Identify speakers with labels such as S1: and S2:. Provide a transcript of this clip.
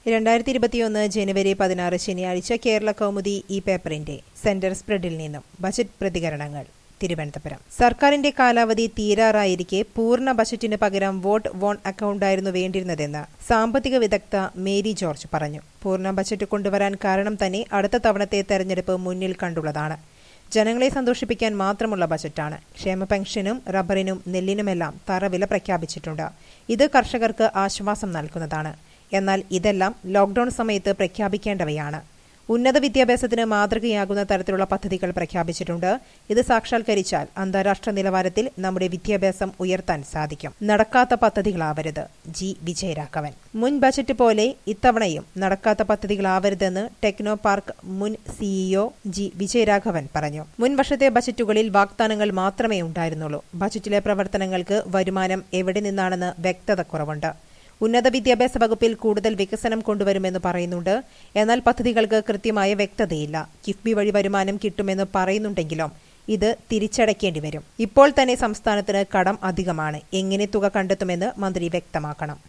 S1: രണ്ടായിരത്തി ഇരുപത്തിയൊന്ന് ജനുവരി പതിനാറ് ശനിയാഴ്ച കേരള കൗമുദി ഈ പേപ്പറിന്റെ സെന്റർ സ്പ്രെഡിൽ നിന്നും ബജറ്റ് പ്രതികരണങ്ങൾ തിരുവനന്തപുരം സർക്കാരിന്റെ കാലാവധി തീരാറായിരിക്കെ പൂർണ്ണ ബജറ്റിന് പകരം വോട്ട് വോൺ അക്കൗണ്ടായിരുന്നു വേണ്ടിയിരുന്നതെന്ന് സാമ്പത്തിക വിദഗ്ധ മേരി ജോർജ് പറഞ്ഞു പൂർണ്ണ ബജറ്റ് കൊണ്ടുവരാൻ കാരണം തന്നെ അടുത്ത തവണത്തെ തെരഞ്ഞെടുപ്പ് മുന്നിൽ കണ്ടുള്ളതാണ് ജനങ്ങളെ സന്തോഷിപ്പിക്കാൻ മാത്രമുള്ള ബജറ്റാണ് ക്ഷേമ പെൻഷനും റബ്ബറിനും നെല്ലിനുമെല്ലാം തറവില പ്രഖ്യാപിച്ചിട്ടുണ്ട് ഇത് കർഷകർക്ക് ആശ്വാസം നൽകുന്നതാണ് എന്നാൽ ഇതെല്ലാം ലോക്ഡൌൺ സമയത്ത് പ്രഖ്യാപിക്കേണ്ടവയാണ് ഉന്നത വിദ്യാഭ്യാസത്തിന് മാതൃകയാകുന്ന തരത്തിലുള്ള പദ്ധതികൾ പ്രഖ്യാപിച്ചിട്ടുണ്ട് ഇത് സാക്ഷാത്കരിച്ചാൽ അന്താരാഷ്ട്ര നിലവാരത്തിൽ നമ്മുടെ വിദ്യാഭ്യാസം ഉയർത്താൻ സാധിക്കും നടക്കാത്ത പദ്ധതികളാവരുത് ജി വിജയരാഘവൻ മുൻ ബജറ്റ് പോലെ ഇത്തവണയും നടക്കാത്ത പദ്ധതികളാവരുതെന്ന് ടെക്നോ പാർക്ക് മുൻ സിഇഒ ജി വിജയരാഘവൻ പറഞ്ഞു മുൻ വർഷത്തെ ബജറ്റുകളിൽ വാഗ്ദാനങ്ങൾ മാത്രമേ ഉണ്ടായിരുന്നുള്ളൂ ബജറ്റിലെ പ്രവർത്തനങ്ങൾക്ക് വരുമാനം എവിടെ നിന്നാണെന്ന് വ്യക്തത കുറവുണ്ട് ഉന്നത വിദ്യാഭ്യാസ വകുപ്പിൽ കൂടുതൽ വികസനം കൊണ്ടുവരുമെന്ന് പറയുന്നുണ്ട് എന്നാൽ പദ്ധതികൾക്ക് കൃത്യമായ വ്യക്തതയില്ല കിഫ്ബി വഴി വരുമാനം കിട്ടുമെന്ന് പറയുന്നുണ്ടെങ്കിലും ഇത് തിരിച്ചടയ്ക്കേണ്ടി വരും ഇപ്പോൾ തന്നെ സംസ്ഥാനത്തിന് കടം അധികമാണ് എങ്ങനെ തുക കണ്ടെത്തുമെന്ന് മന്ത്രി വ്യക്തമാക്കണം